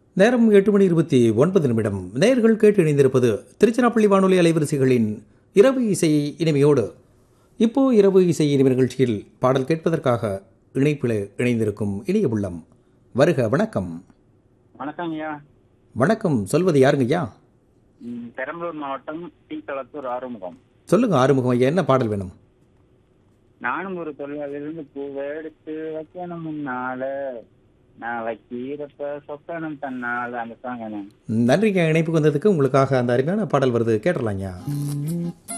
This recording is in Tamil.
நேரம் எட்டு மணி இருபத்தி ஒன்பது நிமிடம் நேயர்கள் கேட்டு இணைந்திருப்பது திருச்சிராப்பள்ளி வானொலி அலைவரிசைகளின் இரவு இசை இனிமையோடு இப்போ இரவு இசை இனிமை நிகழ்ச்சியில் பாடல் கேட்பதற்காக இணைப்பில் இணைந்திருக்கும் இனிய உள்ளம் வருக வணக்கம் வணக்கம் ஐயா வணக்கம் சொல்வது யாருங்க ஐயா ம், பெரம்பலூர் மாவட்டம் தீத்தளத்தூர் ஆறுமுகம் சொல்லுங்க ஆறுமுகம் ஐயா என்ன பாடல் வேணும் நானும் ஒரு தொழிலாளிலிருந்து பூவை எடுத்து வைக்கணும் முன்னால நான் வைக்கிறப்ப சொக்கணும் தன்னால அந்த சாங் நன்றிங்க இணைப்புக்கு வந்ததுக்கு உங்களுக்காக அந்த அருமையான பாடல் வருது கேட்டுடலாங்க